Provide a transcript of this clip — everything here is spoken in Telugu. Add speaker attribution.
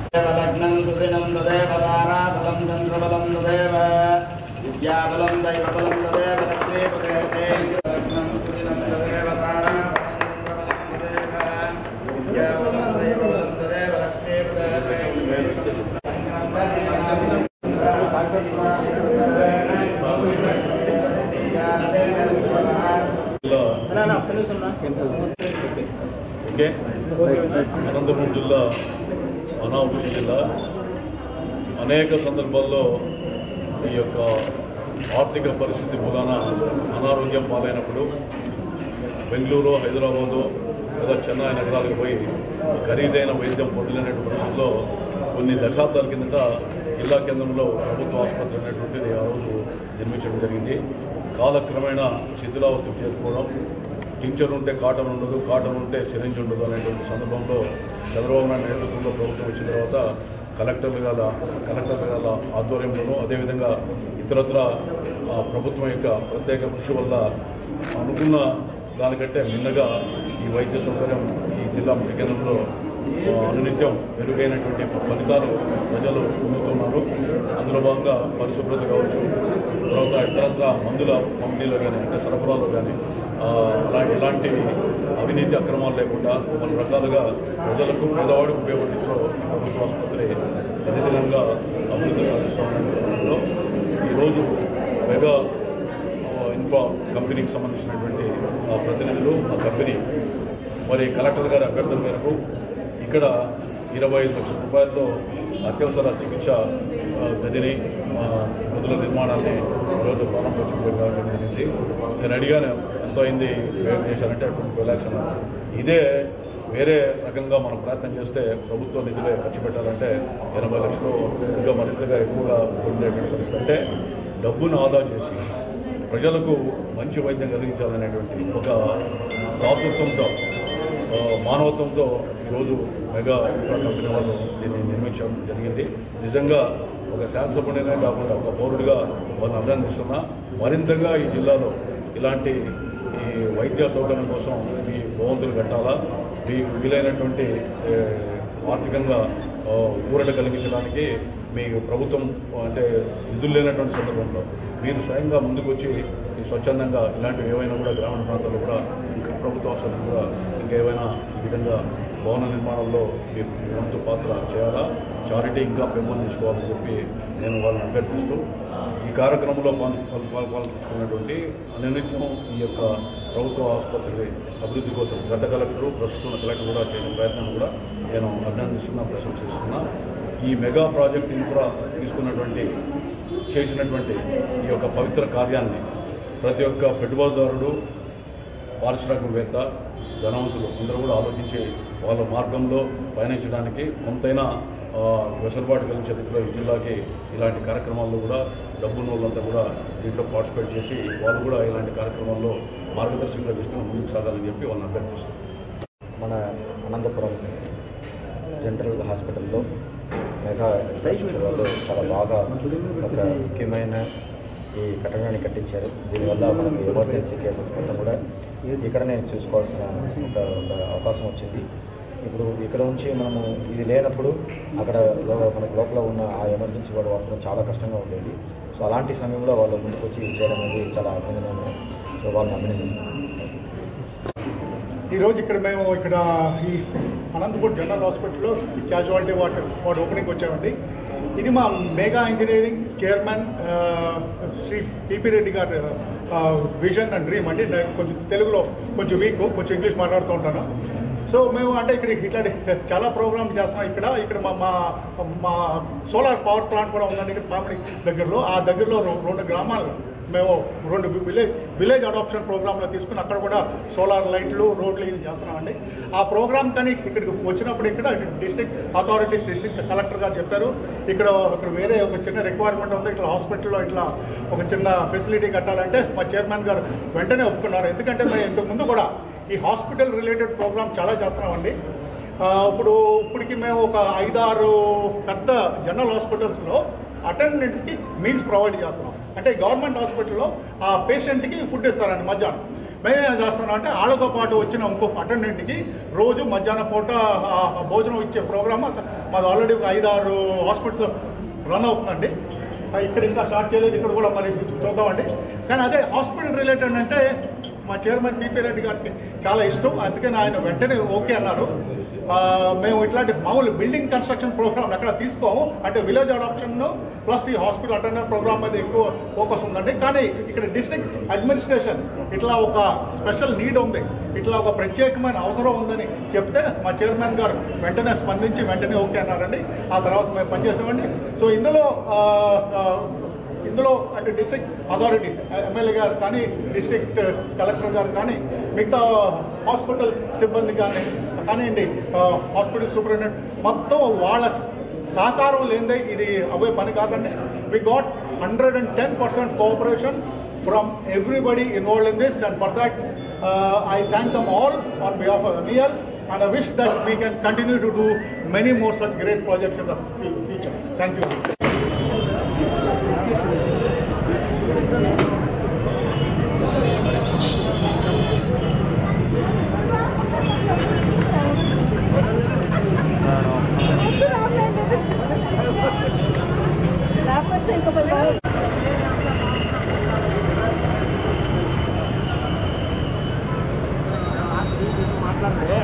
Speaker 1: లగ్నం సుదినం తదేవ తారాబలం చంద్రబలం తదేవ విద్యాబలం దైవబలం తదేవ లక్ష్మీపదే లగ్నం సుదినం తదేవ తారాబలం చంద్రబలం తదేవ విద్యాబలం దైవబలం తదేవ
Speaker 2: ఓకే అనంతపురం జిల్లా అనామతి జిల్లా అనేక సందర్భాల్లో ఈ యొక్క ఆర్థిక పరిస్థితి మూలాన అనారోగ్యం పాలైనప్పుడు బెంగళూరు హైదరాబాదు లేదా చెన్నై నగరాలకు పోయి ఖరీదైన వైద్యం పొందలేనటువంటి పరిస్థితుల్లో కొన్ని దశాబ్దాల కిందట జిల్లా కేంద్రంలో ప్రభుత్వ ఆసుపత్రి అనేటువంటిది ఆ రోజు నిర్మించడం జరిగింది కాలక్రమేణా శిథిలావస్థకు చేరుకోవడం టించర్ ఉంటే కాటన్ ఉండదు కాటన్ ఉంటే సిరింజ్ ఉండదు అనేటువంటి సందర్భంలో చంద్రబాబు నాయుడు నేతృత్వంలో ప్రభుత్వం వచ్చిన తర్వాత కలెక్టర్లు గల కలెక్టర్ల గల ఆధ్వర్యంలోనూ అదేవిధంగా ఇతరత్ర ఆ, ప్రభుత్వం యొక్క ప్రత్యేక కృషి వల్ల అనుకున్న దానికంటే మిన్నగా ఈ వైద్య సౌకర్యం ఈ జిల్లా ముఖ్య కేంద్రంలో ఆ, అనునిత్యం మెరుగైనటువంటి ఫలితాలు ప్రజలు పొందుతున్నారు అందులో భాగంగా పరిశుభ్రత కావచ్చు తర్వాత ఇతరత్ర మందుల పంపిణీలో కానీ అంటే సరఫరాలో కానీ ఆ, అలాంటి ఎలాంటి అవినీతి అక్రమాలు లేకుండా పలు రకాలుగా ప్రజలకు పేదవాడికి ఉపయోగించడంలో ఈ ప్రభుత్వ ఆసుపత్రి దినదినంగా అభివృద్ధి సాధిస్తున్న తరుణంలో ఈరోజు మెగా ఆ, ఇన్ఫా కంపెనీకి సంబంధించినటువంటి ఆ ప్రతినిధులు ఆ కంపెనీ మరి కలెక్టర్ గారి అభ్యర్థన మేరకు ఇక్కడ ఇరవై ఐదు లక్షల రూపాయల్లో అత్యవసర చికిత్స ఆ, గదిని ఆ, గదుల నిర్మాణాన్ని ఈరోజు ప్రారంభోత్సవం కావడం జరిగింది నేను అడిగాను ఎంత అయింది వ్యయం చేశారంటే ట్వంటీ ఫైవ్ ల్యాక్స్ అన్నారు ఇదే వేరే రకంగా మనం ప్రయత్నం చేస్తే ప్రభుత్వ నిధులే ఖర్చు పెట్టాలంటే ఎనభై లక్షలు ఇంకా మరింతగా ఎక్కువగా ఉండేటువంటి పరిస్థితి అంటే డబ్బును ఆదా చేసి ప్రజలకు మంచి వైద్యం కలిగించాలనేటువంటి ఒక దాతృత్వంతో ఆ, మానవత్వంతో ఈరోజు మెగా ఇన్ఫ్రా కంపెనీ వాళ్ళు దీన్ని నిర్మించడం జరిగింది నిజంగా ఒక శాసనసభ్యుడినే కాకుండా ఒక పౌరుడిగా వాళ్ళని అభినందిస్తున్నా మరింతగా ఈ జిల్లాలో ఇలాంటి ఈ వైద్య సౌకర్యం కోసం ఈ భవంతులు కట్టాలా ఈ వీలైనటువంటి ఏ, ఆర్థికంగా ఆ, ఊరట కలిగించడానికి మీ ప్రభుత్వం అంటే నిధులు లేనటువంటి సందర్భంలో మీరు స్వయంగా ముందుకు వచ్చి ఈ స్వచ్ఛందంగా ఇలాంటివి ఏవైనా కూడా గ్రామీణ ప్రాంతాల్లో కూడా ఇంకా ప్రభుత్వ అవసరం కూడా ఇంకేమైనా ఈ విధంగా భవన నిర్మాణంలో మీరు మీ వంతు పాత్ర చేయాలా చారిటీ ఇంకా పెంపొందించుకోవాలని చెప్పి నేను వాళ్ళని అభ్యర్థిస్తూ ఈ కార్యక్రమంలో పాల్- పాల్- పాల్- పాల్గొంటున్నటువంటి అనునిత్యం ఈ యొక్క ప్రభుత్వ ఆసుపత్రి అభివృద్ధి కోసం గత కలెక్టరు ప్రస్తుతం కలెక్టర్ కూడా చేసిన ప్రయత్నం కూడా నేను అభినందిస్తున్నా ప్రశంసిస్తున్నా ఈ మెగా ప్రాజెక్ట్ ఇన్ఫ్రా తీసుకున్నటువంటి చేసినటువంటి ఈ యొక్క పవిత్ర కార్యాన్ని ప్రతి ఒక్క పెట్టుబడిదారుడు పారిశ్రామికవేత్త ధనవంతులు అందరూ కూడా ఆలోచించి వాళ్ళ మార్గంలో పయనించడానికి కొంతైనా ఆ, వెసులుబాటు కలిగించే రీతిలో ఈ జిల్లాకి ఇలాంటి కార్యక్రమాల్లో కూడా డబ్బున్న వాళ్ళంతా కూడా దీంట్లో పార్టిసిపేట్ చేసి వాళ్ళు కూడా ఇలాంటి కార్యక్రమాల్లో మార్గదర్శకంగా తీసుకుని ముందుకు సాగాలని చెప్పి వాళ్ళని అభ్యర్థిస్తున్నారు
Speaker 3: మన అనంతపురం జనరల్ హాస్పిటల్లో మెగా ఇన్ఫ్రాస్ట్రక్చర్ వాళ్ళు చాలా బాగా ఒక ముఖ్యమైన ఈ కట్టడాన్ని కట్టించారు దీనివల్ల మనకి ఎమర్జెన్సీ కేసెస్ మొత్తం కూడా ఇక్కడనే చూసుకోవాల్సిన ఒక ఒక అవకాశం వచ్చింది ఇప్పుడు ఇక్కడ నుంచి మనము ఇది లేనప్పుడు అక్కడ లో- మనకి లోపల ఉన్న ఆ ఎమర్జెన్సీ వాడు వాడడం చాలా కష్టంగా ఉండేది సో అలాంటి సమయంలో వాళ్ళు ముందుకు వచ్చి ఇది చేయడం అనేది చాలా అభినందనీయం సో వాళ్ళని అభినందిస్తున్నాను
Speaker 4: ఈరోజు ఇక్కడ మేము ఇక్కడ ఈ అనంతపూర్ జనరల్ హాస్పిటల్లో ఈ క్యాజువాలిటీ వార్డ్ వార్డ్ ఓపెనింగ్ వచ్చామండి ఇది మా మెగా ఇంజనీరింగ్ చైర్మన్ ఆ, శ్రీ పిపి రెడ్డి గారి ఆ, విజన్ అండ్ డ్రీమ్ అండి నేను కొంచెం తెలుగులో కొంచెం వీక్ కొంచెం ఇంగ్లీష్ మాట్లాడుతూ ఉంటాను సో మేము అంటే ఇక్కడ ఇట్లాంటి చాలా ప్రోగ్రామ్స్ చేస్తున్నాం ఇక్కడ ఇక్కడ మా మా మా సోలార్ పవర్ ప్లాంట్ కూడా ఉందండి ఇక్కడ పామిడి దగ్గరలో ఆ దగ్గరలో రె- రెండు గ్రామాలు మేము రెండు విలేజ్ విలేజ్ అడాప్షన్ ప్రోగ్రాంలో తీసుకుని అక్కడ కూడా సోలార్ లైట్లు రోడ్లు ఇది చేస్తున్నామండి ఆ ప్రోగ్రామ్ కానీ ఇక్కడికి వచ్చినప్పుడు ఇక్కడ డిస్ట్రిక్ట్ అథారిటీస్ డిస్ట్రిక్ట్ కలెక్టర్ గారు చెప్పారు ఇక్కడ ఇక్కడ వేరే ఒక చిన్న రిక్వైర్మెంట్ ఉంది ఇట్లా హాస్పిటల్లో ఇట్లా ఒక చిన్న ఫెసిలిటీ కట్టాలంటే మా చైర్మన్ గారు వెంటనే ఒప్పుకున్నారు ఎందుకంటే మేము ఇంతకు ముందు కూడా ఈ హాస్పిటల్ రిలేటెడ్ ప్రోగ్రామ్ చాలా చేస్తున్నామండి ఆ, ఇప్పుడు ఇప్పటికి మేము ఒక ఐదారు పెద్ద జనరల్ హాస్పిటల్స్లో అటెండెంట్స్కి మీల్స్ ప్రొవైడ్ చేస్తున్నాం అంటే గవర్నమెంట్ హాస్పిటల్లో ఆ పేషెంట్కి ఫుడ్ ఇస్తారండి మధ్యాహ్నం మేమేం చేస్తున్నాం అంటే వాళ్ళతో పాటు వచ్చిన ఇంకొక అటెండెంట్కి రోజు మధ్యాహ్నం పూట ఆ, భోజనం ఇచ్చే ప్రోగ్రామ్ మాది ఆల్రెడీ ఒక ఐదారు హాస్పిటల్స్ రన్ అవుతుందండి ఆ, ఇక్కడ ఇంకా స్టార్ట్ చేయలేదు ఇక్కడ కూడా మరి చూద్దామండి కానీ అదే హాస్పిటల్ రిలేటెడ్ అంటే మా చైర్మన్ పిపి రెడ్డి గారికి చాలా ఇష్టం అందుకని ఆయన వెంటనే ఓకే అన్నారు ఆ, మేము ఇట్లాంటి మామూలు బిల్డింగ్ కన్స్ట్రక్షన్ ప్రోగ్రామ్ ఎక్కడ తీసుకోము అంటే విలేజ్ అడాప్షన్ ప్లస్ ఈ హాస్పిటల్ అటెండర్ ప్రోగ్రామ్ మీద ఎక్కువ ఫోకస్ ఉందండి కానీ ఇక్కడ డిస్ట్రిక్ట్ అడ్మినిస్ట్రేషన్ ఇట్లా ఒక స్పెషల్ నీడ్ ఉంది ఇట్లా ఒక ప్రత్యేకమైన అవసరం ఉందని చెప్తే మా చైర్మన్ గారు వెంటనే స్పందించి వెంటనే ఓకే అన్నారండి ఆ తర్వాత మేము పనిచేసామండి సో ఇందులో ఆ, ఆ, ఇందులో అంటే డిస్ట్రిక్ట్ అథారిటీస్ ఎమ్మెల్యే గారు కానీ డిస్ట్రిక్ట్ కలెక్టర్ గారు కానీ మిగతా హాస్పిటల్ సిబ్బంది కానీ కానివ్వండి ఆ, హాస్పిటల్ సూపరింటెండెంట్ మొత్తం వాళ్ళ సహకారం లేనిదే ఇది అవే పని కాదండి we got hundred and ten percent cooperation from everybody involve in this and for that I thank them all on behalf of మియల్ and I wish that we can continue to do many more such great projects in the fu- future. Thank you.
Speaker 5: లేకపోతే ఇంకా బాగా
Speaker 4: మాట్లాడండి